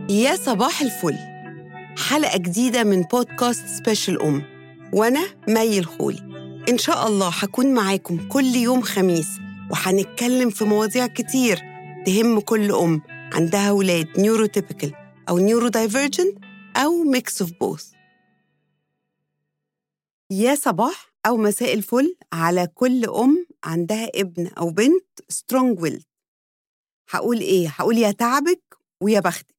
يا صباح الفل حلقة جديدة من بودكاست سبيشال أم وأنا مي الخولي إن شاء الله هكون معاكم كل يوم خميس وهنتكلم في مواضيع كتير تهم كل أم عندها ولاد نيوروتيبيكال أو نيورو دايفرجنت أو ميكس اوف بوث يا صباح أو مساء الفل على كل أم عندها ابن أو بنت سترونج ويلد هقول إيه؟ هقول يا تعبك ويا بختك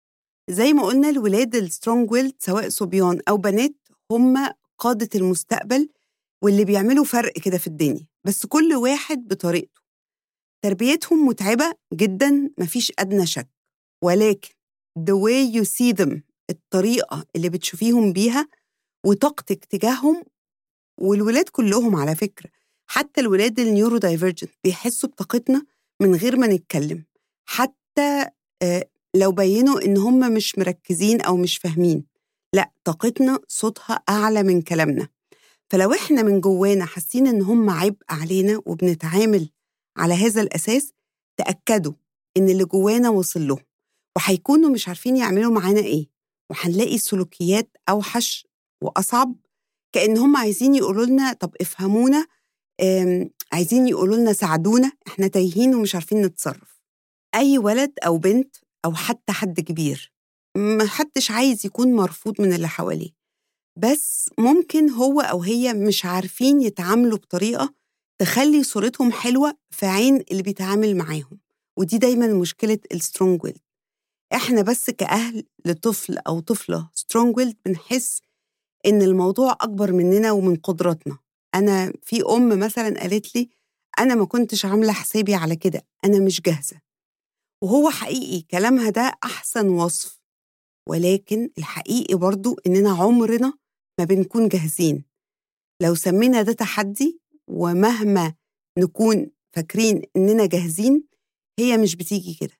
زي ما قلنا الولاد السترونج ويلد سواء صبيان أو بنات هم قادة المستقبل واللي بيعملوا فرق كده في الدنيا بس كل واحد بطريقته تربيتهم متعبة جدا مفيش أدنى شك ولكن the way you see them الطريقة اللي بتشوفيهم بيها وطاقتك تجاههم والولاد كلهم على فكرة حتى الولاد النيورو دايفرجنت بيحسوا بطاقتنا من غير ما نتكلم حتى آه، لو بينوا إن هم مش مركزين أو مش فاهمين لا طاقتنا صوتها أعلى من كلامنا فلو إحنا من جوانا حاسين إن هم عبء علينا وبنتعامل على هذا الأساس تأكدوا إن اللي جوانا وصل لهم وهيكونوا مش عارفين يعملوا معانا إيه وهنلاقي سلوكيات أوحش وأصعب كأن هم عايزين يقولوا لنا طب افهمونا آم، عايزين يقولوا لنا ساعدونا احنا تايهين ومش عارفين نتصرف أي ولد أو بنت أو حتى حد كبير ما حدش عايز يكون مرفوض من اللي حواليه بس ممكن هو أو هي مش عارفين يتعاملوا بطريقة تخلي صورتهم حلوة في عين اللي بيتعامل معاهم ودي دايما مشكلة السترونج ويلد احنا بس كأهل لطفل أو طفلة سترونج ويلد بنحس إن الموضوع أكبر مننا ومن قدراتنا أنا في أم مثلا قالت لي أنا ما كنتش عاملة حسابي على كده أنا مش جاهزة وهو حقيقي كلامها ده أحسن وصف ولكن الحقيقي برضو إننا عمرنا ما بنكون جاهزين لو سمينا ده تحدي ومهما نكون فاكرين إننا جاهزين هي مش بتيجي كده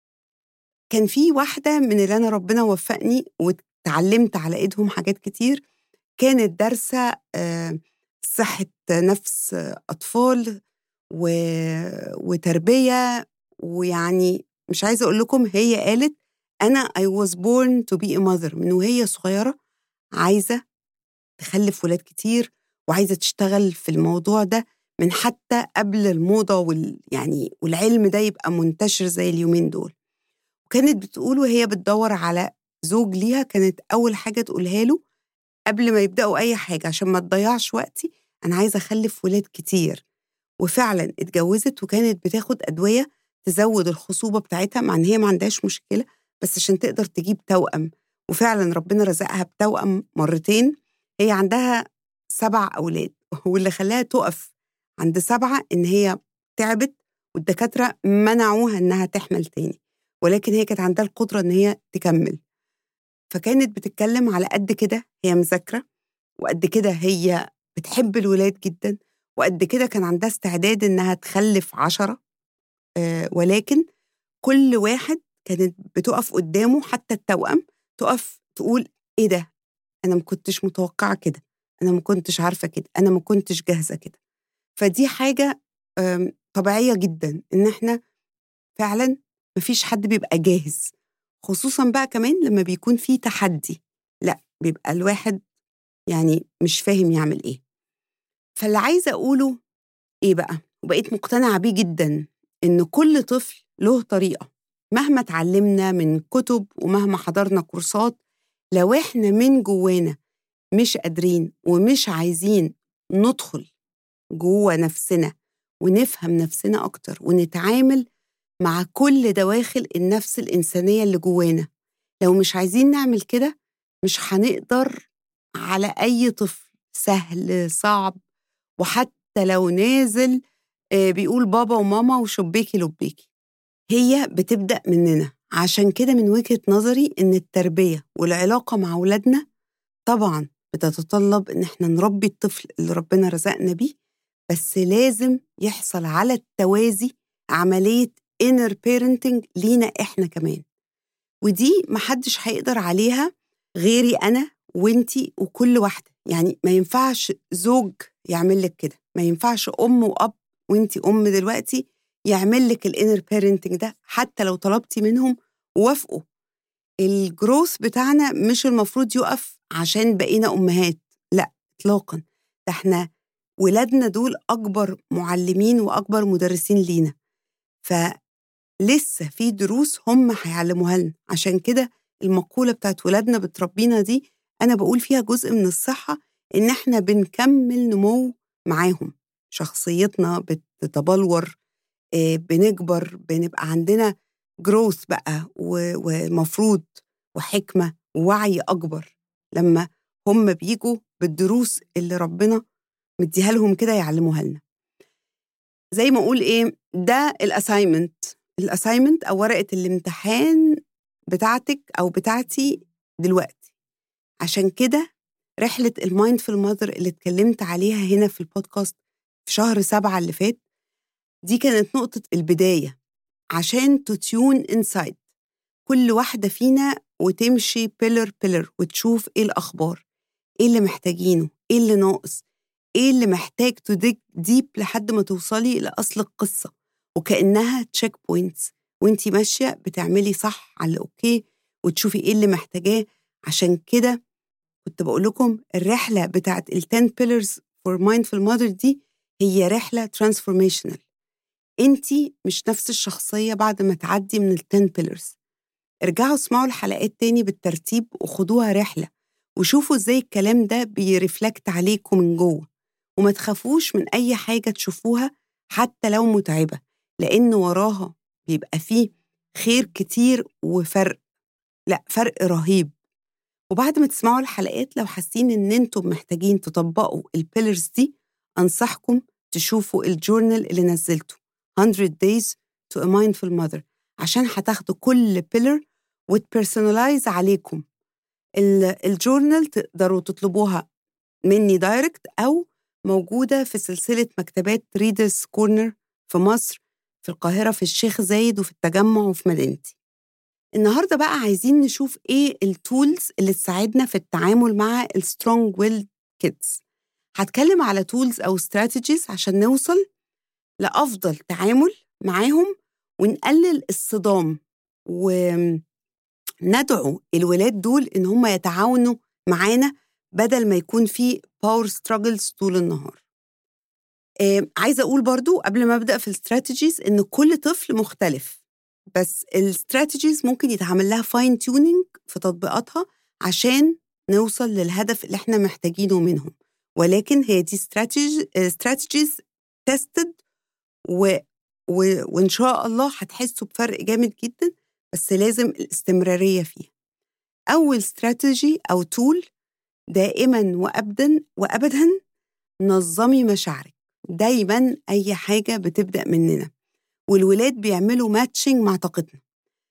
كان في واحدة من اللي أنا ربنا وفقني واتعلمت على إيدهم حاجات كتير كانت دارسة آه، صحة نفس أطفال و... وتربية ويعني مش عايزة أقول لكم هي قالت أنا I was born to be a mother من وهي صغيرة عايزة تخلف ولاد كتير وعايزة تشتغل في الموضوع ده من حتى قبل الموضة وال يعني والعلم ده يبقى منتشر زي اليومين دول وكانت بتقول وهي بتدور على زوج ليها كانت أول حاجة تقولها له قبل ما يبدأوا أي حاجة عشان ما تضيعش وقتي أنا عايزة أخلف ولاد كتير وفعلا اتجوزت وكانت بتاخد أدوية تزود الخصوبة بتاعتها مع إن هي ما عندهاش مشكلة بس عشان تقدر تجيب توأم وفعلا ربنا رزقها بتوأم مرتين هي عندها سبع أولاد واللي خلاها تقف عند سبعة إن هي تعبت والدكاترة منعوها إنها تحمل تاني ولكن هي كانت عندها القدرة إن هي تكمل فكانت بتتكلم على قد كده هي مذاكرة وقد كده هي بتحب الولاد جدا وقد كده كان عندها استعداد إنها تخلف عشرة آه، ولكن كل واحد كانت بتقف قدامه حتى التوأم تقف تقول إيه ده أنا ما كنتش متوقعة كده أنا ما كنتش عارفة كده أنا ما كنتش جاهزة كده فدي حاجة آم، طبيعية جدا إن إحنا فعلا مفيش حد بيبقى جاهز خصوصا بقى كمان لما بيكون في تحدي لا بيبقى الواحد يعني مش فاهم يعمل ايه فاللي عايزه اقوله ايه بقى وبقيت مقتنعه بيه جدا ان كل طفل له طريقه مهما اتعلمنا من كتب ومهما حضرنا كورسات لو احنا من جوانا مش قادرين ومش عايزين ندخل جوه نفسنا ونفهم نفسنا اكتر ونتعامل مع كل دواخل النفس الإنسانية اللي جوانا لو مش عايزين نعمل كده مش هنقدر على أي طفل سهل صعب وحتى لو نازل آه، بيقول بابا وماما وشبيكي لبيكي هي بتبدأ مننا عشان كده من وجهة نظري إن التربية والعلاقة مع أولادنا طبعا بتتطلب إن احنا نربي الطفل اللي ربنا رزقنا بيه بس لازم يحصل على التوازي عملية inner parenting لينا إحنا كمان ودي محدش هيقدر عليها غيري أنا وإنتي وكل واحدة يعني ما ينفعش زوج يعمل لك كده ما ينفعش أم وأب وإنتي أم دلوقتي يعمل لك الانر بيرنتنج ده حتى لو طلبتي منهم ووافقوا الجروث بتاعنا مش المفروض يقف عشان بقينا أمهات لا إطلاقا ده احنا ولادنا دول أكبر معلمين وأكبر مدرسين لينا فلسه في دروس هم هيعلموها لنا عشان كده المقولة بتاعت ولادنا بتربينا دي أنا بقول فيها جزء من الصحة إن إحنا بنكمل نمو معاهم شخصيتنا بتتبلور آه، بنكبر بنبقى عندنا جروث بقى ومفروض وحكمة ووعي أكبر لما هم بيجوا بالدروس اللي ربنا مديها لهم كده يعلموها لنا زي ما أقول إيه ده الأسايمنت الأسايمنت أو ورقة الامتحان بتاعتك أو بتاعتي دلوقتي عشان كده رحلة المايندفul ماذر اللي اتكلمت عليها هنا في البودكاست في شهر سبعة اللي فات دي كانت نقطة البداية عشان تتيون انسايد كل واحدة فينا وتمشي بيلر بيلر وتشوف ايه الأخبار ايه اللي محتاجينه ايه اللي ناقص ايه اللي محتاج تديك ديب لحد ما توصلي لأصل القصة وكأنها تشيك بوينتس وانتي ماشية بتعملي صح على اوكي وتشوفي ايه اللي محتاجاه عشان كده كنت بقول لكم الرحلة بتاعت ال 10 pillars for mindful mother دي هي رحلة transformational انت مش نفس الشخصية بعد ما تعدي من ال 10 pillars ارجعوا اسمعوا الحلقات تاني بالترتيب وخدوها رحلة وشوفوا ازاي الكلام ده بيرفلكت عليكم من جوه وما تخافوش من أي حاجة تشوفوها حتى لو متعبة لأن وراها بيبقى فيه خير كتير وفرق لا فرق رهيب وبعد ما تسمعوا الحلقات لو حاسين ان انتم محتاجين تطبقوا البيلرز دي انصحكم تشوفوا الجورنال اللي نزلته 100 days to a mindful mother عشان هتاخدوا كل بيلر وتبرسونلايز عليكم الجورنال تقدروا تطلبوها مني دايركت او موجوده في سلسله مكتبات ريدرز كورنر في مصر في القاهره في الشيخ زايد وفي التجمع وفي مدينتي النهارده بقى عايزين نشوف ايه التولز اللي تساعدنا في التعامل مع السترونج ويل كيدز هتكلم على تولز او استراتيجيز عشان نوصل لافضل تعامل معاهم ونقلل الصدام وندعو الولاد دول ان هم يتعاونوا معانا بدل ما يكون في باور ستراجلز طول النهار آه عايزه اقول برضو قبل ما ابدا في الاستراتيجيز ان كل طفل مختلف بس الاستراتيجيز ممكن يتعمل لها فاين تيونينج في تطبيقاتها عشان نوصل للهدف اللي احنا محتاجينه منهم ولكن هي دي استراتيجيز تيستد و... و... وان شاء الله هتحسوا بفرق جامد جدا بس لازم الاستمراريه فيها اول استراتيجي او تول دائما وابدا وابدا نظمي مشاعرك دايما اي حاجه بتبدا مننا والولاد بيعملوا ماتشنج مع طاقتنا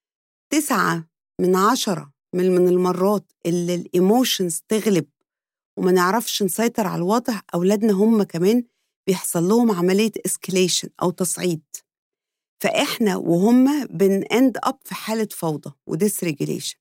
تسعة من عشرة من من المرات اللي الايموشنز تغلب وما نعرفش نسيطر على الوضع أولادنا هم كمان بيحصل لهم عملية اسكليشن أو تصعيد فإحنا وهم بنأند أب في حالة فوضى وديسريجيليشن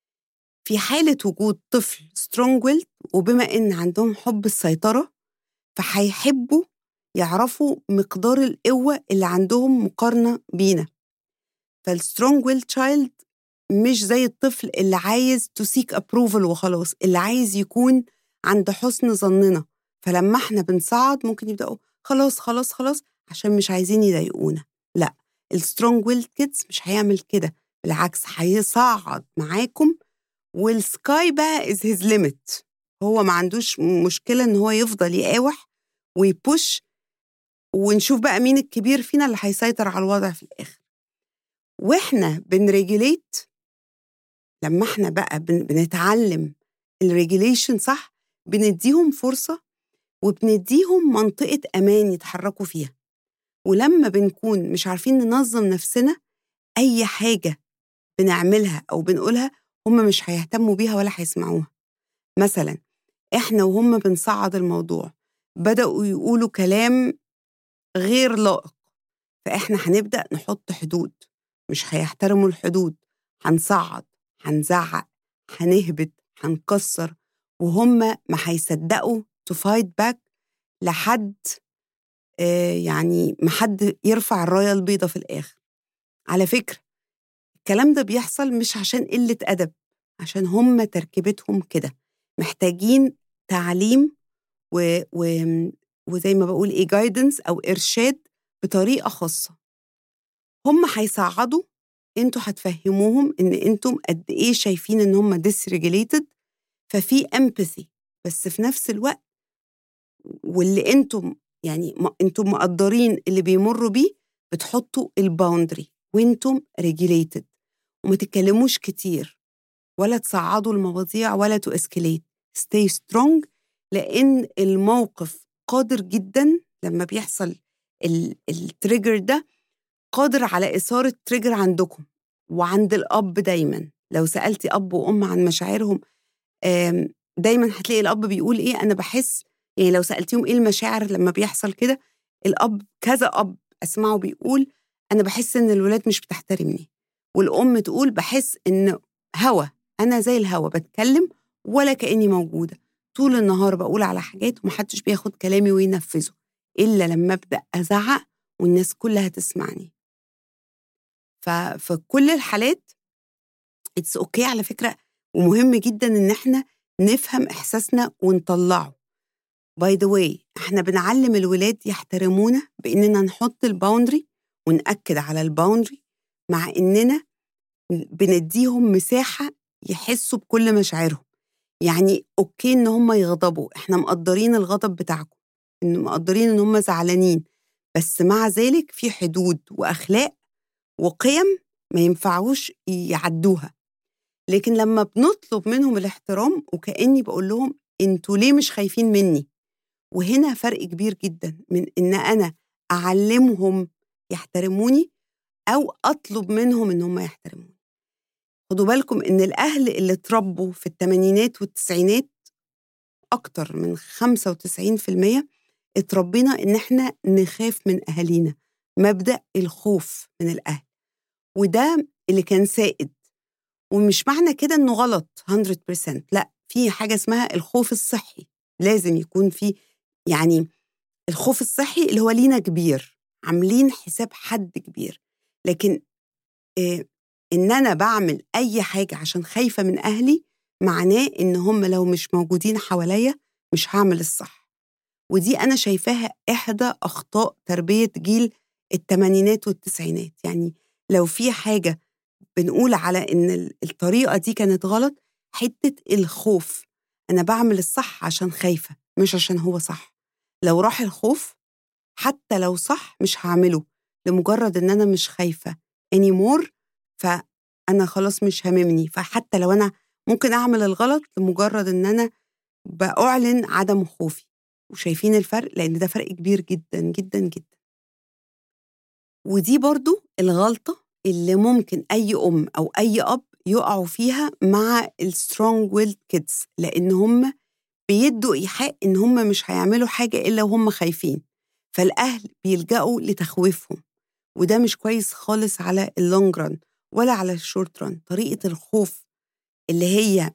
في حالة وجود طفل سترونج ويل وبما إن عندهم حب السيطرة فهيحبوا يعرفوا مقدار القوة اللي عندهم مقارنة بينا فالسترونج ويل تشايلد مش زي الطفل اللي عايز تسيك ابروفل وخلاص اللي عايز يكون عند حسن ظننا فلما احنا بنصعد ممكن يبداوا خلاص خلاص خلاص عشان مش عايزين يضايقونا لا السترونج ويل كيدز مش هيعمل كده بالعكس هيصعد معاكم والسكاي بقى از هيز ليميت هو ما عندوش مشكله ان هو يفضل يقاوح ويبوش ونشوف بقى مين الكبير فينا اللي هيسيطر على الوضع في الآخر واحنا بنريجوليت لما احنا بقى بنتعلم الريجوليشن صح بنديهم فرصة وبنديهم منطقة أمان يتحركوا فيها ولما بنكون مش عارفين ننظم نفسنا أي حاجة بنعملها أو بنقولها هم مش هيهتموا بيها ولا هيسمعوها مثلا إحنا وهم بنصعد الموضوع بدأوا يقولوا كلام غير لائق فإحنا هنبدأ نحط حدود مش هيحترموا الحدود هنصعد هنزعق هنهبط هنكسر وهم ما هيصدقوا تو فايت باك لحد آه يعني ما حد يرفع الرايه البيضاء في الاخر على فكره الكلام ده بيحصل مش عشان قلة أدب عشان هم تركيبتهم كده محتاجين تعليم و... و... وزي ما بقول ايه جايدنس او ارشاد بطريقه خاصه هم هيصعدوا انتوا هتفهموهم ان انتم قد ايه شايفين ان هم ديسريجليتد ففي امباثي بس في نفس الوقت واللي انتم يعني ما انتم مقدرين اللي بيمروا بيه بتحطوا الباوندري وانتم ريجيليتد وما تتكلموش كتير ولا تصعدوا المواضيع ولا تو اسكليت ستي سترونج لان الموقف قادر جدا لما بيحصل التريجر ده قادر على اثاره تريجر عندكم وعند الاب دايما لو سالتي اب وام عن مشاعرهم دايما هتلاقي الاب بيقول ايه انا بحس يعني لو سالتيهم ايه المشاعر لما بيحصل كده الاب كذا اب اسمعه بيقول انا بحس ان الولاد مش بتحترمني والام تقول بحس ان هوا انا زي الهوا بتكلم ولا كاني موجوده طول النهار بقول على حاجات ومحدش بياخد كلامي وينفذه الا لما ابدا ازعق والناس كلها تسمعني ففي كل الحالات اتس اوكي okay على فكره ومهم جدا ان احنا نفهم احساسنا ونطلعه باي ذا واي احنا بنعلم الولاد يحترمونا باننا نحط الباوندري ونأكد على الباوندري مع اننا بنديهم مساحه يحسوا بكل مشاعرهم يعني اوكي ان هم يغضبوا احنا مقدرين الغضب بتاعكم ان مقدرين ان هم زعلانين بس مع ذلك في حدود واخلاق وقيم ما ينفعوش يعدوها لكن لما بنطلب منهم الاحترام وكاني بقول لهم انتوا ليه مش خايفين مني وهنا فرق كبير جدا من ان انا اعلمهم يحترموني او اطلب منهم ان هم يحترموني خدوا بالكم ان الاهل اللي اتربوا في الثمانينات والتسعينات اكتر من 95% اتربينا ان احنا نخاف من اهالينا مبدا الخوف من الاهل وده اللي كان سائد ومش معنى كده انه غلط 100% لا في حاجه اسمها الخوف الصحي لازم يكون في يعني الخوف الصحي اللي هو لينا كبير عاملين حساب حد كبير لكن إيه ان انا بعمل اي حاجه عشان خايفه من اهلي معناه ان هم لو مش موجودين حواليا مش هعمل الصح ودي انا شايفاها احدى اخطاء تربيه جيل الثمانينات والتسعينات يعني لو في حاجه بنقول على ان الطريقه دي كانت غلط حته الخوف انا بعمل الصح عشان خايفه مش عشان هو صح لو راح الخوف حتى لو صح مش هعمله لمجرد ان انا مش خايفه anymore فانا خلاص مش هاممني فحتى لو انا ممكن اعمل الغلط لمجرد ان انا باعلن عدم خوفي وشايفين الفرق لان ده فرق كبير جدا جدا جدا ودي برضو الغلطه اللي ممكن اي ام او اي اب يقعوا فيها مع السترونج ويلد كيدز لان هم بيدوا ايحاء ان هم مش هيعملوا حاجه الا وهم خايفين فالاهل بيلجأوا لتخويفهم وده مش كويس خالص على اللونج ران ولا على الشورت ران طريقه الخوف اللي هي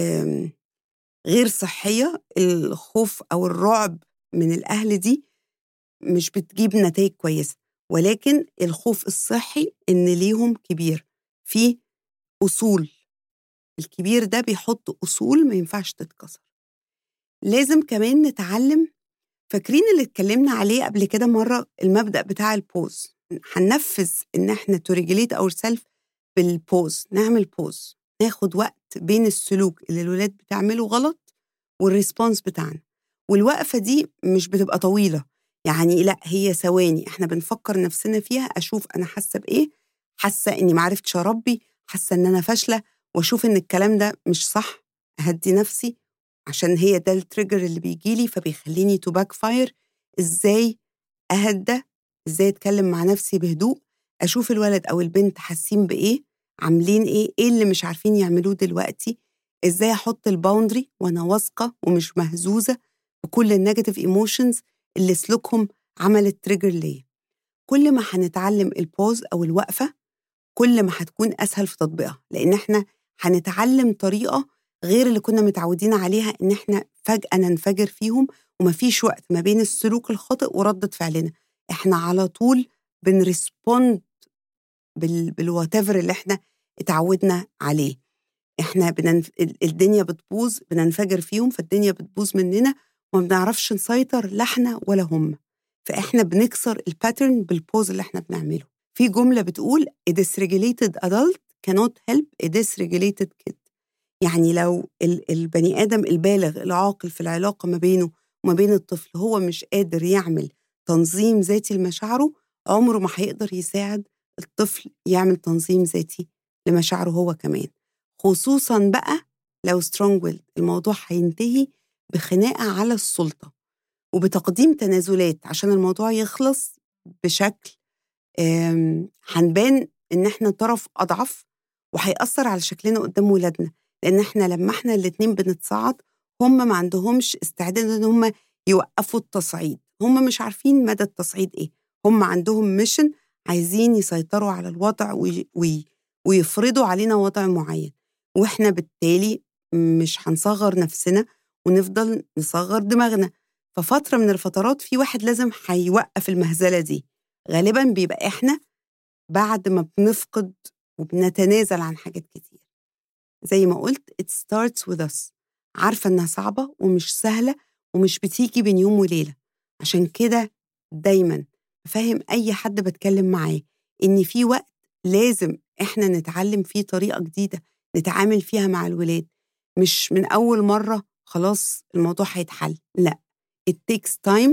غير صحيه الخوف او الرعب من الاهل دي مش بتجيب نتائج كويسه ولكن الخوف الصحي ان ليهم كبير في اصول الكبير ده بيحط اصول ما ينفعش تتكسر لازم كمان نتعلم فاكرين اللي اتكلمنا عليه قبل كده مره المبدا بتاع البوز هننفذ ان احنا توريجليت اور سيلف بالبوز نعمل بوز ناخد وقت بين السلوك اللي الولاد بتعمله غلط والريسبونس بتاعنا والوقفه دي مش بتبقى طويله يعني لا هي ثواني احنا بنفكر نفسنا فيها اشوف انا حاسه بايه حاسه اني معرفتش اربي حاسه ان انا فاشله واشوف ان الكلام ده مش صح اهدي نفسي عشان هي ده التريجر اللي بيجي لي فبيخليني تو باك فاير ازاي اهدى ازاي اتكلم مع نفسي بهدوء اشوف الولد او البنت حاسين بايه عاملين ايه ايه اللي مش عارفين يعملوه دلوقتي ازاي احط الباوندري وانا واثقه ومش مهزوزه بكل النيجاتيف ايموشنز اللي سلوكهم عملت تريجر ليا كل ما هنتعلم البوز او الوقفه كل ما هتكون اسهل في تطبيقها لان احنا هنتعلم طريقه غير اللي كنا متعودين عليها ان احنا فجاه ننفجر فيهم ومفيش وقت ما بين السلوك الخاطئ وردة فعلنا احنا على طول بنريسبوند بالوات اللي احنا اتعودنا عليه احنا بننف... الدنيا بتبوظ بننفجر فيهم فالدنيا بتبوظ مننا وما بنعرفش نسيطر لا احنا ولا هم فاحنا بنكسر الباترن بالبوز اللي احنا بنعمله في جملة بتقول a dysregulated adult cannot help a dysregulated kid يعني لو البني آدم البالغ العاقل في العلاقة ما بينه وما بين الطفل هو مش قادر يعمل تنظيم ذاتي لمشاعره عمره ما هيقدر يساعد الطفل يعمل تنظيم ذاتي لمشاعره هو كمان خصوصا بقى لو سترونج ويل الموضوع هينتهي بخناقة على السلطة وبتقديم تنازلات عشان الموضوع يخلص بشكل هنبان ان احنا طرف اضعف وهيأثر على شكلنا قدام ولادنا لان احنا لما احنا الاتنين بنتصاعد هم ما عندهمش استعداد ان هم يوقفوا التصعيد هم مش عارفين مدى التصعيد ايه هم عندهم ميشن عايزين يسيطروا على الوضع وي وي ويفرضوا علينا وضع معين واحنا بالتالي مش هنصغر نفسنا ونفضل نصغر دماغنا ففترة من الفترات في واحد لازم هيوقف المهزلة دي غالبا بيبقى احنا بعد ما بنفقد وبنتنازل عن حاجات كتير زي ما قلت it starts with us عارفة إنها صعبة ومش سهلة ومش بتيجي بين يوم وليلة عشان كده دايما بفهم أي حد بتكلم معاه إن في وقت لازم إحنا نتعلم فيه طريقة جديدة نتعامل فيها مع الولاد مش من أول مرة خلاص الموضوع هيتحل لا it takes time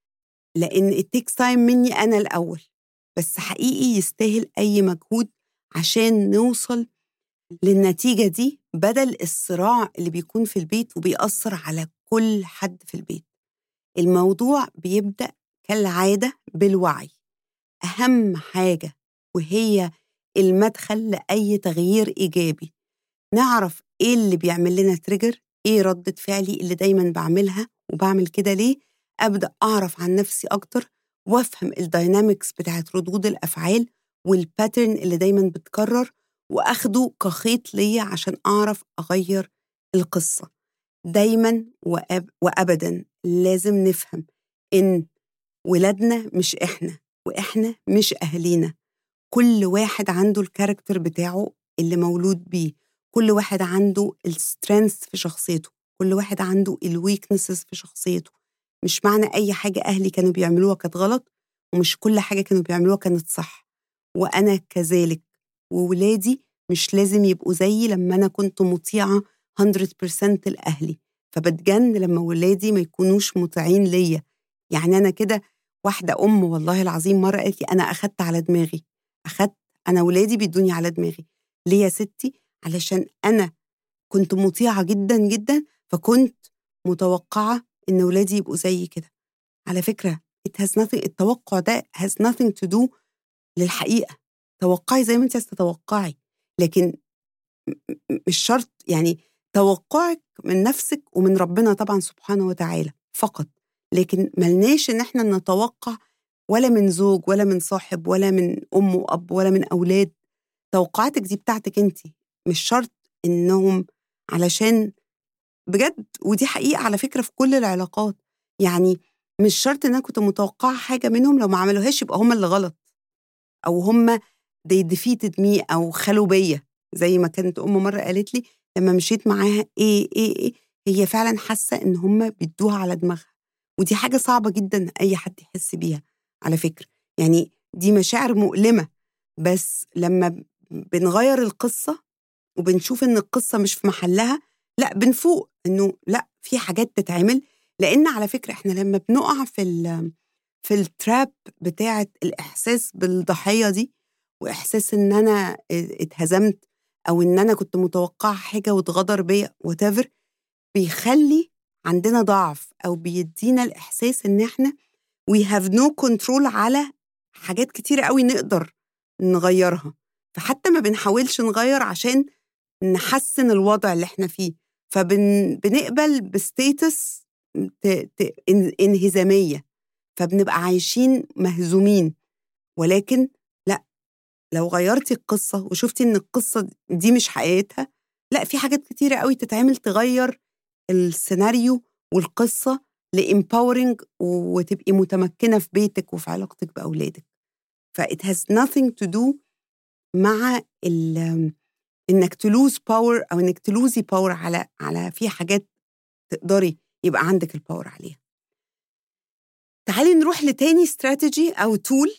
لأن it takes time مني أنا الأول بس حقيقي يستاهل أي مجهود عشان نوصل للنتيجة دي بدل الصراع اللي بيكون في البيت وبيأثر على كل حد في البيت الموضوع بيبدأ كالعادة بالوعي أهم حاجة وهي المدخل لأي تغيير إيجابي نعرف إيه اللي بيعمل لنا تريجر إيه ردة فعلي اللي دايما بعملها وبعمل كده ليه أبدأ أعرف عن نفسي أكتر وأفهم الداينامكس بتاعت ردود الأفعال والباترن اللي دايما بتكرر وأخده كخيط ليا عشان أعرف أغير القصة دايما وأب وأبدا لازم نفهم إن ولادنا مش إحنا وإحنا مش أهلينا كل واحد عنده الكاركتر بتاعه اللي مولود بيه كل واحد عنده السترينث في شخصيته كل واحد عنده الويكنسز في شخصيته مش معنى أي حاجة أهلي كانوا بيعملوها كانت غلط ومش كل حاجة كانوا بيعملوها كانت صح وأنا كذلك وولادي مش لازم يبقوا زيي لما أنا كنت مطيعة 100% لأهلي فبتجن لما ولادي ما يكونوش مطيعين ليا يعني أنا كده واحدة أم والله العظيم مرة قالت لي أنا أخدت على دماغي أخدت أنا ولادي بيدوني على دماغي ليه يا ستي علشان أنا كنت مطيعة جدا جدا فكنت متوقعة إن ولادي يبقوا زيي كده على فكرة it has nothing التوقع ده has nothing to do للحقيقة توقعي زي ما انت تتوقعي لكن مش شرط يعني توقعك من نفسك ومن ربنا طبعا سبحانه وتعالى فقط لكن ملناش ان احنا نتوقع ولا من زوج ولا من صاحب ولا من ام واب ولا من اولاد توقعاتك دي بتاعتك انت مش شرط انهم علشان بجد ودي حقيقه على فكره في كل العلاقات يعني مش شرط ان انا كنت متوقعه حاجه منهم لو ما عملوهاش يبقى هم اللي غلط او هم they defeated me او خلوا بيا زي ما كانت ام مره قالت لي لما مشيت معاها ايه ايه ايه هي فعلا حاسه ان هم بيدوها على دماغها ودي حاجه صعبه جدا اي حد يحس بيها على فكره يعني دي مشاعر مؤلمه بس لما بنغير القصه وبنشوف ان القصه مش في محلها لا بنفوق انه لا في حاجات تتعمل لان على فكره احنا لما بنقع في ال في التراب بتاعه الاحساس بالضحيه دي واحساس ان انا اتهزمت او ان انا كنت متوقعه حاجه واتغدر بيا وات بيخلي عندنا ضعف او بيدينا الاحساس ان احنا we have no control على حاجات كتيره قوي نقدر نغيرها فحتى ما بنحاولش نغير عشان نحسن الوضع اللي احنا فيه فبنقبل بستيتس انهزاميه فبنبقى عايشين مهزومين ولكن لا لو غيرتي القصه وشفتي ان القصه دي مش حقيقتها لا في حاجات كتيره قوي تتعمل تغير السيناريو والقصه لامباورنج وتبقي متمكنه في بيتك وفي علاقتك باولادك ف it has nothing to do مع انك تلوز باور او انك تلوزي باور على على في حاجات تقدري يبقى عندك الباور عليها تعالي نروح لتاني استراتيجي او تول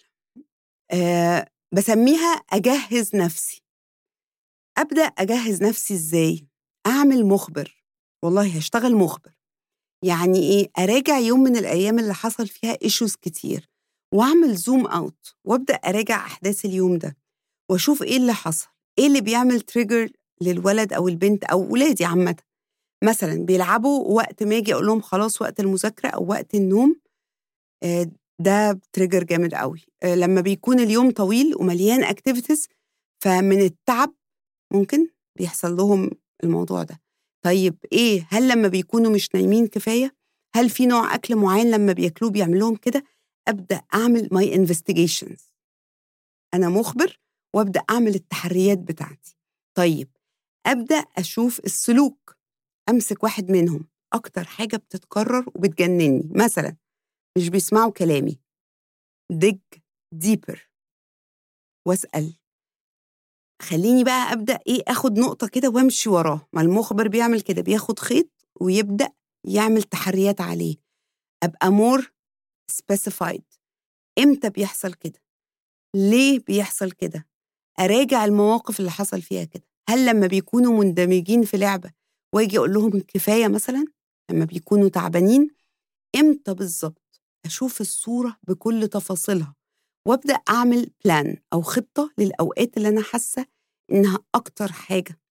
آه بسميها اجهز نفسي ابدا اجهز نفسي ازاي اعمل مخبر والله هشتغل مخبر يعني ايه اراجع يوم من الايام اللي حصل فيها ايشوز كتير واعمل زوم اوت وابدا اراجع احداث اليوم ده واشوف ايه اللي حصل ايه اللي بيعمل تريجر للولد او البنت او ولادي عامه مثلا بيلعبوا وقت ما اجي اقول لهم خلاص وقت المذاكره او وقت النوم آه، ده تريجر جامد قوي آه، لما بيكون اليوم طويل ومليان اكتيفيتيز فمن التعب ممكن بيحصل لهم الموضوع ده طيب ايه هل لما بيكونوا مش نايمين كفايه هل في نوع اكل معين لما بياكلوه بيعمل لهم كده ابدا اعمل ماي انفستيجيشنز انا مخبر وابدا اعمل التحريات بتاعتي طيب ابدا اشوف السلوك امسك واحد منهم اكتر حاجه بتتكرر وبتجنني مثلا مش بيسمعوا كلامي دج ديبر واسال خليني بقى ابدا ايه اخد نقطه كده وامشي وراه ما المخبر بيعمل كده بياخد خيط ويبدا يعمل تحريات عليه ابقى مور سبيسيفايد امتى بيحصل كده ليه بيحصل كده اراجع المواقف اللي حصل فيها كده هل لما بيكونوا مندمجين في لعبه واجي اقول لهم كفايه مثلا لما بيكونوا تعبانين امتى بالظبط اشوف الصوره بكل تفاصيلها وابدا اعمل بلان او خطه للاوقات اللي انا حاسه انها اكتر حاجه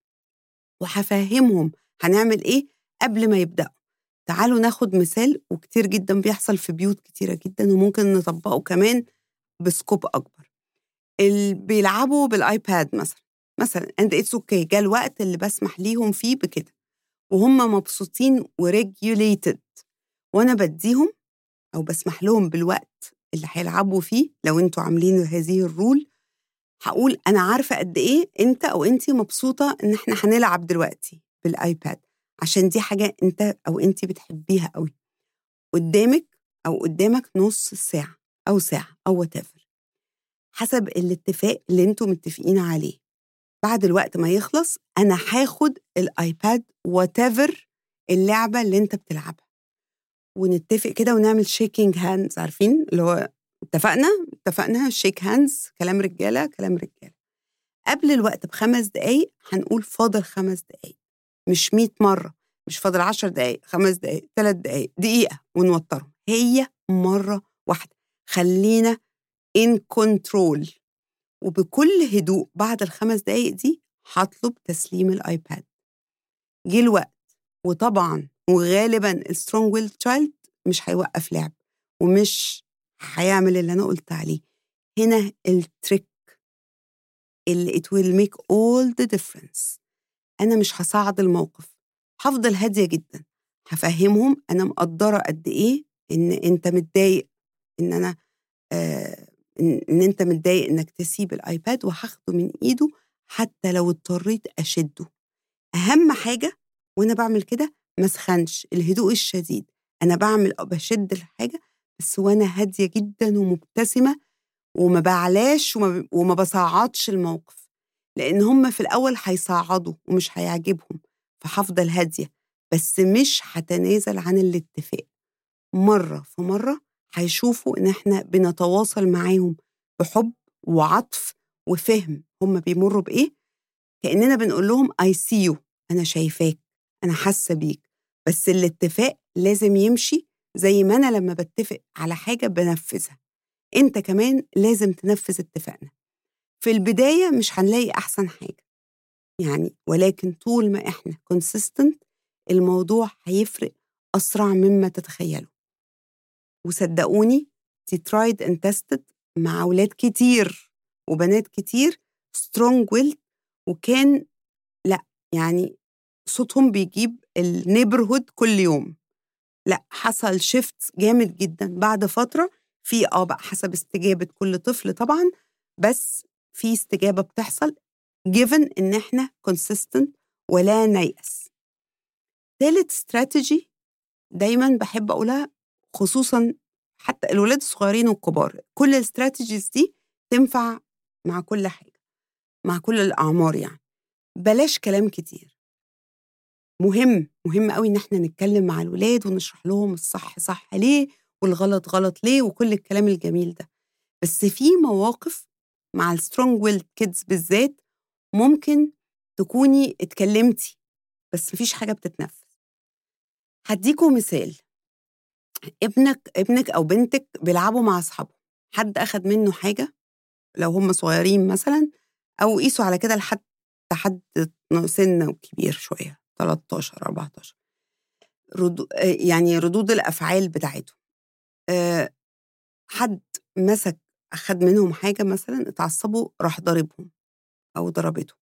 وهفهمهم هنعمل ايه قبل ما يبداوا تعالوا ناخد مثال وكتير جدا بيحصل في بيوت كتيره جدا وممكن نطبقه كمان بسكوب اكبر اللي بيلعبوا بالايباد مثلا مثلا اند اتس اوكي جه الوقت اللي بسمح ليهم فيه بكده وهم مبسوطين وريجوليتد وانا بديهم او بسمح لهم بالوقت اللي هيلعبوا فيه لو انتوا عاملين هذه الرول هقول انا عارفه قد ايه انت او انت مبسوطه ان احنا هنلعب دلوقتي بالايباد عشان دي حاجه انت او انت بتحبيها قوي قدامك او قدامك نص ساعه او ساعه او وات حسب الاتفاق اللي انتوا متفقين عليه بعد الوقت ما يخلص انا هاخد الايباد وات اللعبه اللي انت بتلعبها ونتفق كده ونعمل شيكينج هاندز عارفين اللي هو اتفقنا اتفقنا شيك هاندز كلام رجاله كلام رجاله قبل الوقت بخمس دقايق هنقول فاضل خمس دقايق مش 100 مره مش فاضل 10 دقايق خمس دقايق ثلاث دقايق دقيقه ونوترهم هي مره واحده خلينا ان كنترول وبكل هدوء بعد الخمس دقايق دي هطلب تسليم الايباد جه الوقت وطبعا وغالبا السترونج ويل تشايلد مش هيوقف لعب ومش هيعمل اللي انا قلت عليه هنا التريك اللي it will make all the difference انا مش هصعد الموقف هفضل هاديه جدا هفهمهم انا مقدره قد ايه ان انت متضايق ان انا آه ان انت متضايق انك تسيب الايباد وهاخده من ايده حتى لو اضطريت اشده اهم حاجه وانا بعمل كده ما اسخنش الهدوء الشديد انا بعمل بشد الحاجه بس وانا هاديه جدا ومبتسمه وما بعلاش وما, وما بصعدش الموقف لان هم في الاول هيصعدوا ومش هيعجبهم فهفضل هاديه بس مش هتنازل عن الاتفاق مره في مره هيشوفوا ان احنا بنتواصل معاهم بحب وعطف وفهم هم بيمروا بايه كاننا بنقول لهم اي سي يو انا شايفاك انا حاسه بيك بس الاتفاق لازم يمشي زي ما انا لما بتفق على حاجه بنفذها انت كمان لازم تنفذ اتفاقنا في البدايه مش هنلاقي احسن حاجه يعني ولكن طول ما احنا كونسيستنت الموضوع هيفرق اسرع مما تتخيلوا وصدقوني دي ترايد اند تيستد مع اولاد كتير وبنات كتير سترونج ويل وكان لا يعني صوتهم بيجيب النيبرهود كل يوم لا حصل شيفت جامد جدا بعد فتره في اه بقى حسب استجابه كل طفل طبعا بس في استجابه بتحصل given ان احنا consistent ولا نيأس ثالث استراتيجي دايما بحب اقولها خصوصا حتى الولاد الصغيرين والكبار كل الاستراتيجيز دي تنفع مع كل حاجه مع كل الاعمار يعني بلاش كلام كتير مهم مهم قوي ان احنا نتكلم مع الولاد ونشرح لهم الصح صح ليه والغلط غلط ليه وكل الكلام الجميل ده بس في مواقف مع السترونج ويل كيدز بالذات ممكن تكوني اتكلمتي بس مفيش حاجه بتتنفذ هديكوا مثال ابنك ابنك او بنتك بيلعبوا مع اصحابهم حد اخد منه حاجه لو هم صغيرين مثلا او قيسوا على كده لحد حد سن كبير شويه 13 14 ردو يعني ردود الافعال بتاعتهم أه حد مسك اخد منهم حاجه مثلا اتعصبوا راح ضاربهم او ضربتهم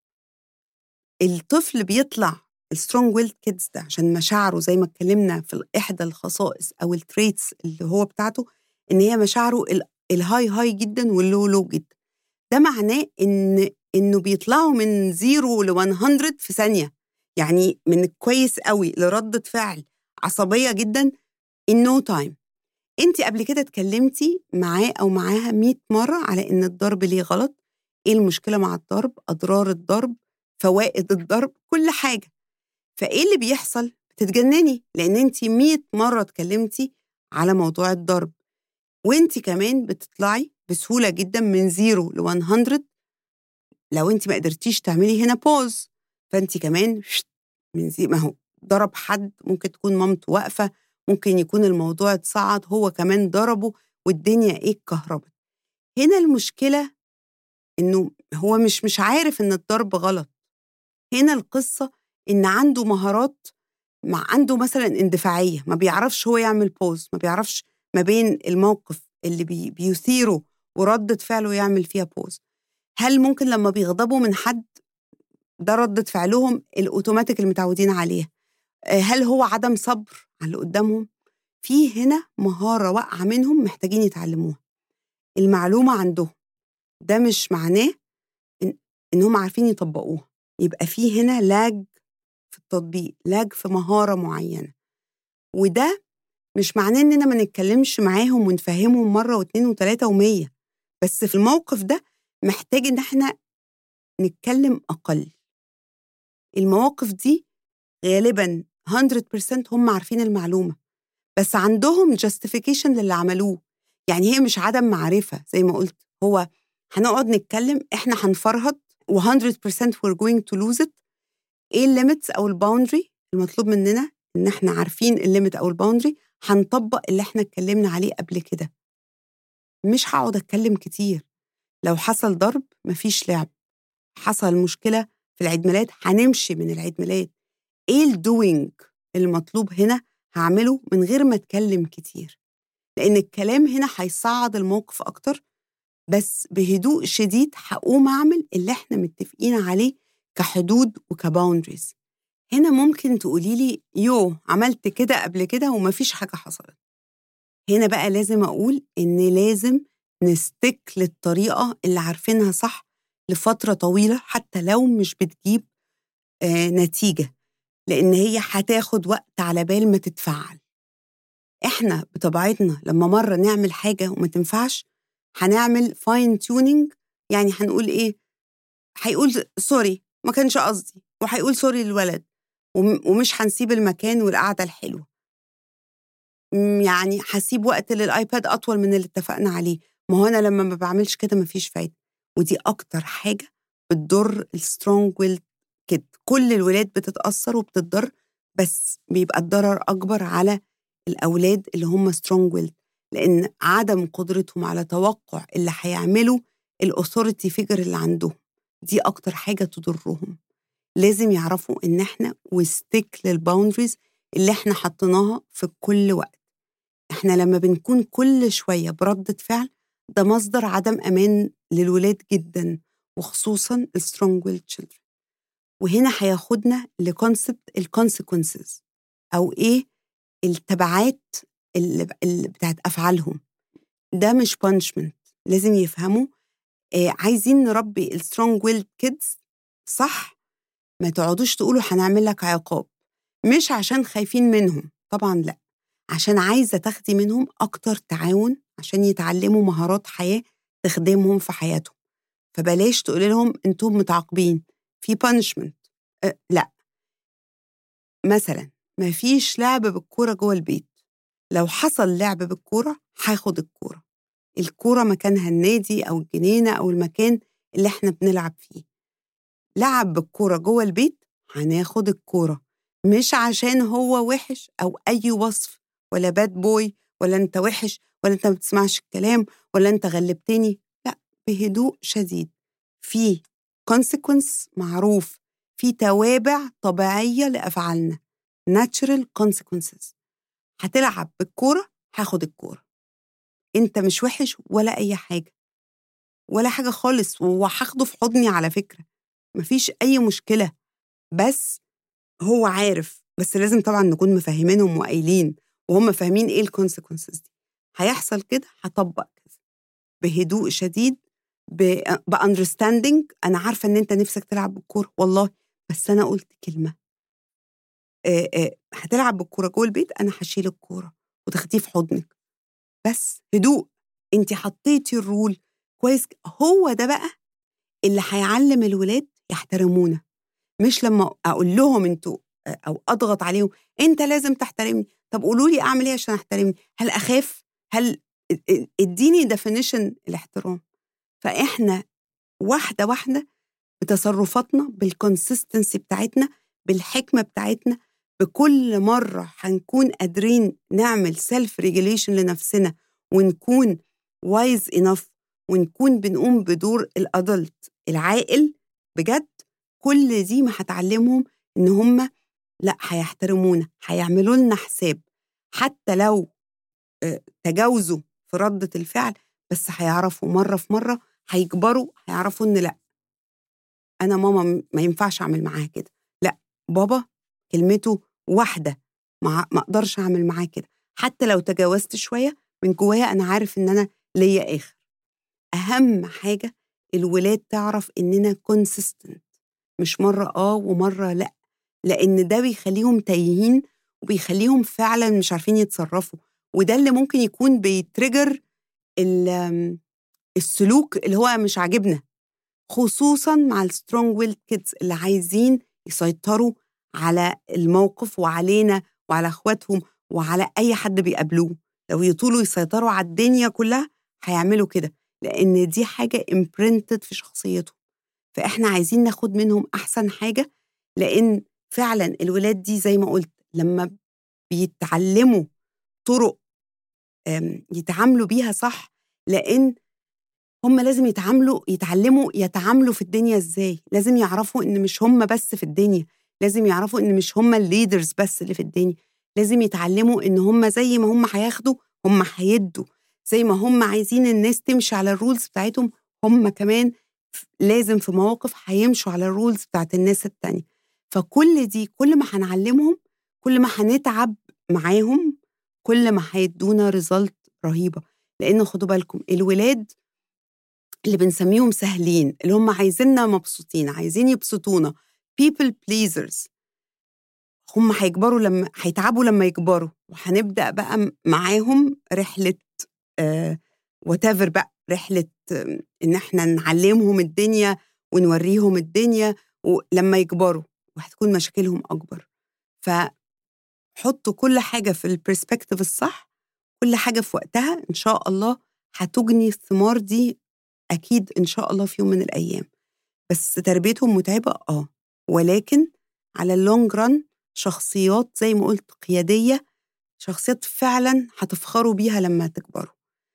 الطفل بيطلع السترونج ويل كيدز ده عشان مشاعره زي ما اتكلمنا في احدى الخصائص او التريتس اللي هو بتاعته ان هي مشاعره الهاي هاي جدا واللو لو جدا ده معناه ان انه بيطلعوا من زيرو ل 100 في ثانيه يعني من كويس قوي لردة فعل عصبيه جدا in no time انت قبل كده اتكلمتي معاه او معاها 100 مره على ان الضرب ليه غلط ايه المشكله مع الضرب اضرار الضرب فوائد الضرب كل حاجه فايه اللي بيحصل بتتجنني لان انت 100 مره اتكلمتي على موضوع الضرب وانت كمان بتطلعي بسهوله جدا من زيرو ل 100 لو انت ما قدرتيش تعملي هنا بوز فانت كمان من زي ما هو ضرب حد ممكن تكون مامته واقفه ممكن يكون الموضوع اتصعد هو كمان ضربه والدنيا ايه اتكهربت هنا المشكله انه هو مش مش عارف ان الضرب غلط هنا القصه ان عنده مهارات مع عنده مثلا اندفاعيه ما بيعرفش هو يعمل بوز ما بيعرفش ما بين الموقف اللي بي بيثيره وردة فعله يعمل فيها بوز هل ممكن لما بيغضبوا من حد ده ردة فعلهم الأوتوماتيك المتعودين عليها هل هو عدم صبر على اللي قدامهم في هنا مهارة واقعة منهم محتاجين يتعلموها المعلومة عندهم ده مش معناه إن, إن هم عارفين يطبقوها يبقى في هنا لاج في التطبيق لاج في مهارة معينة وده مش معناه إننا ما نتكلمش معاهم ونفهمهم مرة واتنين وتلاتة ومية بس في الموقف ده محتاج إن احنا نتكلم أقل المواقف دي غالبا 100% هم عارفين المعلومة بس عندهم justification للي عملوه يعني هي مش عدم معرفة زي ما قلت هو هنقعد نتكلم احنا هنفرهد و100% we're going to lose it ايه الليميتس او الباوندري المطلوب مننا ان احنا عارفين الليميت او الباوندري هنطبق اللي احنا اتكلمنا عليه قبل كده مش هقعد اتكلم كتير لو حصل ضرب مفيش لعب حصل مشكله في العيد ميلاد هنمشي من العيد ميلاد ايه الدوينج المطلوب هنا هعمله من غير ما اتكلم كتير لان الكلام هنا هيصعد الموقف اكتر بس بهدوء شديد هقوم اعمل اللي احنا متفقين عليه كحدود وكباوندريز هنا ممكن تقولي لي يو عملت كده قبل كده ومفيش حاجه حصلت هنا بقى لازم اقول ان لازم نستك للطريقه اللي عارفينها صح لفتره طويله حتى لو مش بتجيب آه نتيجه لان هي هتاخد وقت على بال ما تتفعل احنا بطبيعتنا لما مره نعمل حاجه وما تنفعش هنعمل فاين تيونينج يعني هنقول ايه هيقول سوري ما كانش قصدي وهيقول سوري للولد ومش هنسيب المكان والقعده الحلوه يعني هسيب وقت للايباد اطول من اللي اتفقنا عليه ما هو انا لما ما بعملش كده مفيش فايده ودي اكتر حاجه بتضر السترونج ويل كده كل الولاد بتتاثر وبتتضر بس بيبقى الضرر اكبر على الاولاد اللي هم سترونج ويل لان عدم قدرتهم على توقع اللي هيعملوا الاثوريتي فيجر اللي عندهم دي اكتر حاجه تضرهم لازم يعرفوا ان احنا وستيك للباوندريز اللي احنا حطيناها في كل وقت احنا لما بنكون كل شويه بردة فعل ده مصدر عدم امان للولاد جدا وخصوصا السترونج ويل تشيلدرن وهنا هياخدنا لكونسبت الكونسيكونسز او ايه التبعات اللي, اللي بتاعت افعالهم ده مش بانشمنت لازم يفهموا آه عايزين نربي السترونج ويل كيدز صح ما تقعدوش تقولوا هنعمل لك عقاب مش عشان خايفين منهم طبعا لا عشان عايزه تاخدي منهم اكتر تعاون عشان يتعلموا مهارات حياه تخدمهم في حياتهم فبلاش تقولي لهم انتم متعاقبين في بانشمنت أه لا مثلا ما فيش لعب بالكورة جوه البيت لو حصل لعب بالكورة هاخد الكورة الكورة مكانها النادي أو الجنينة أو المكان اللي احنا بنلعب فيه لعب بالكورة جوه البيت هناخد الكورة مش عشان هو وحش أو أي وصف ولا باد بوي ولا أنت وحش ولا أنت ما بتسمعش الكلام ولا أنت غلبتني لا بهدوء شديد في consequence معروف في توابع طبيعية لأفعالنا natural consequences هتلعب بالكورة هاخد الكورة انت مش وحش ولا أي حاجة ولا حاجة خالص وهاخده في حضني على فكرة مفيش أي مشكلة بس هو عارف بس لازم طبعا نكون مفهمينهم وقايلين وهم فاهمين ايه الكونسيكونسز دي هيحصل كده هطبق كذا بهدوء شديد باندرستاندنج انا عارفه ان انت نفسك تلعب بالكوره والله بس انا قلت كلمه آآ آآ هتلعب بالكوره جوه البيت انا هشيل الكوره وتاخديه في حضنك بس هدوء انت حطيتي الرول كويس هو ده بقى اللي هيعلم الولاد يحترمونا مش لما اقول لهم انتوا او اضغط عليهم انت لازم تحترمني طب قولوا لي اعمل ايه عشان احترمني هل اخاف هل اديني ديفينيشن الاحترام فاحنا واحده واحده بتصرفاتنا بالكونسيستنسي بتاعتنا بالحكمه بتاعتنا بكل مره هنكون قادرين نعمل سيلف ريجوليشن لنفسنا ونكون وايز انف ونكون بنقوم بدور الادلت العاقل بجد كل دي ما هتعلمهم ان هم لا هيحترمونا هيعملوا لنا حساب حتى لو تجاوزوا في ردة الفعل بس هيعرفوا مرة في مرة هيكبروا هيعرفوا إن لأ أنا ماما ما ينفعش أعمل معاها كده لأ بابا كلمته واحدة ما أقدرش أعمل معاه كده حتى لو تجاوزت شوية من جوايا أنا عارف إن أنا ليا آخر أهم حاجة الولاد تعرف إننا كونسيستنت مش مرة آه ومرة لأ لأن ده بيخليهم تايهين وبيخليهم فعلا مش عارفين يتصرفوا وده اللي ممكن يكون بيتريجر السلوك اللي هو مش عاجبنا خصوصا مع السترونج ويل كيدز اللي عايزين يسيطروا على الموقف وعلينا وعلى اخواتهم وعلى اي حد بيقابلوه لو يطولوا يسيطروا على الدنيا كلها هيعملوا كده لان دي حاجه امبرنتد في شخصيتهم فاحنا عايزين ناخد منهم احسن حاجه لان فعلا الولاد دي زي ما قلت لما بيتعلموا طرق يتعاملوا بيها صح لان هم لازم يتعاملوا يتعلموا يتعاملوا في الدنيا ازاي لازم يعرفوا ان مش هم بس في الدنيا لازم يعرفوا ان مش هم الليدرز بس اللي في الدنيا لازم يتعلموا ان هم زي ما هم هياخدوا هم هيدوا زي ما هم عايزين الناس تمشي على الرولز بتاعتهم هم كمان لازم في مواقف هيمشوا على الرولز بتاعت الناس التانية فكل دي كل ما هنعلمهم كل ما هنتعب معاهم كل ما هيدونا ريزلت رهيبه لان خدوا بالكم الولاد اللي بنسميهم سهلين اللي هم عايزيننا مبسوطين عايزين يبسطونا people pleasers هم هيكبروا لما هيتعبوا لما يكبروا وهنبدا بقى معاهم رحله آه وات بقى رحله آه ان احنا نعلمهم الدنيا ونوريهم الدنيا ولما يكبروا وهتكون مشاكلهم اكبر فحطوا كل حاجه في البرسبكتيف الصح كل حاجه في وقتها ان شاء الله هتجني الثمار دي اكيد ان شاء الله في يوم من الايام بس تربيتهم متعبه اه ولكن على اللونج ران شخصيات زي ما قلت قياديه شخصيات فعلا هتفخروا بيها لما تكبروا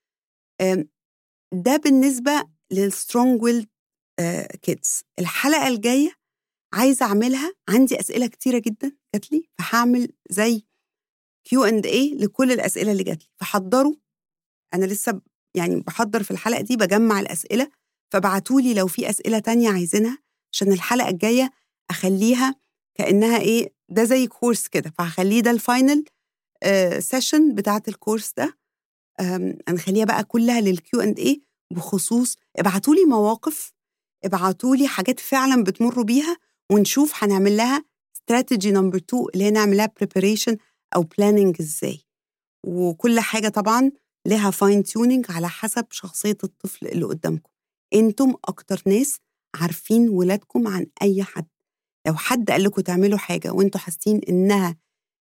ده بالنسبه للسترونج ويل كيدز الحلقه الجايه عايزه اعملها عندي اسئله كتيره جدا جات لي فهعمل زي كيو اند اي لكل الاسئله اللي جات لي فحضروا انا لسه يعني بحضر في الحلقه دي بجمع الاسئله فابعتوا لي لو في اسئله تانية عايزينها عشان الحلقه الجايه اخليها كانها ايه ده زي كورس كده فهخليه ده الفاينل آه سيشن بتاعه الكورس ده هنخليها بقى كلها للكيو اند اي بخصوص ابعتوا لي مواقف ابعتوا لي حاجات فعلا بتمروا بيها ونشوف هنعمل لها استراتيجي نمبر 2 اللي هي نعمل لها بريباريشن او بلاننج ازاي وكل حاجه طبعا لها فاين تيوننج على حسب شخصيه الطفل اللي قدامكم انتم اكتر ناس عارفين ولادكم عن اي حد لو حد قال لكم تعملوا حاجة وانتوا حاسين إنها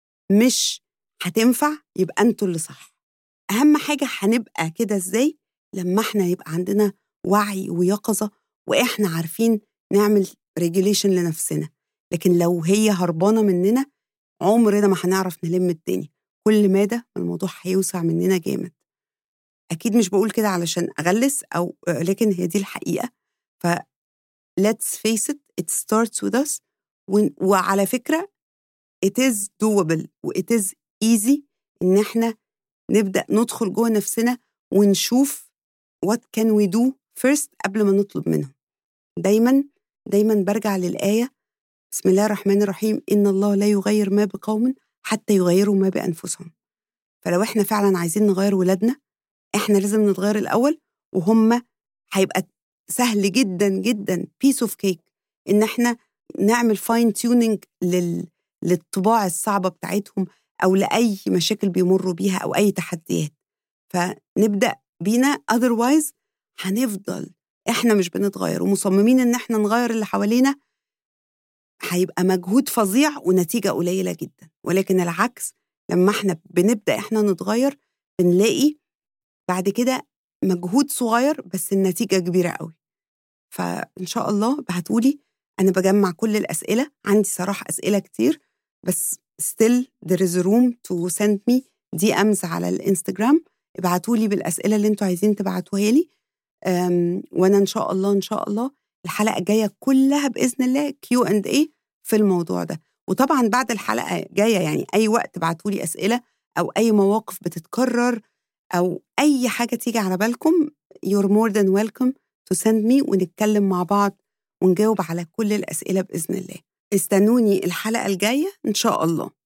مش هتنفع يبقى انتوا اللي صح أهم حاجة هنبقى كده إزاي لما احنا يبقى عندنا وعي ويقظة وإحنا عارفين نعمل ريجوليشن لنفسنا لكن لو هي هربانة مننا عمرنا ما هنعرف نلم التاني كل مادة الموضوع هيوسع مننا جامد أكيد مش بقول كده علشان أغلس أو لكن هي دي الحقيقة ف let's face it it starts with us وعلى فكرة it is doable و it is easy إن إحنا نبدأ ندخل جوه نفسنا ونشوف what can we do first قبل ما نطلب منهم دايما دايما برجع للآية بسم الله الرحمن الرحيم إن الله لا يغير ما بقوم حتى يغيروا ما بأنفسهم فلو إحنا فعلا عايزين نغير ولادنا إحنا لازم نتغير الأول وهم هيبقى سهل جدا جدا بيس اوف كيك إن إحنا نعمل فاين تيوننج لل... للطباع الصعبة بتاعتهم أو لأي مشاكل بيمروا بيها أو أي تحديات فنبدأ بينا otherwise هنفضل إحنا مش بنتغير ومصممين إن إحنا نغير اللي حوالينا هيبقى مجهود فظيع ونتيجة قليلة جدا ولكن العكس لما احنا بنبدأ احنا نتغير بنلاقي بعد كده مجهود صغير بس النتيجة كبيرة قوي فإن شاء الله بعتولي أنا بجمع كل الأسئلة عندي صراحة أسئلة كتير بس still there is room to send me DMs على الانستجرام ابعتولي بالأسئلة اللي انتوا عايزين تبعتوها لي وأنا إن شاء الله إن شاء الله الحلقة الجاية كلها بإذن الله كيو اند اي في الموضوع ده وطبعا بعد الحلقة جاية يعني أي وقت ابعتولي أسئلة أو أي مواقف بتتكرر أو أي حاجة تيجي على بالكم you're more than welcome to send me ونتكلم مع بعض ونجاوب على كل الأسئلة بإذن الله استنوني الحلقة الجاية إن شاء الله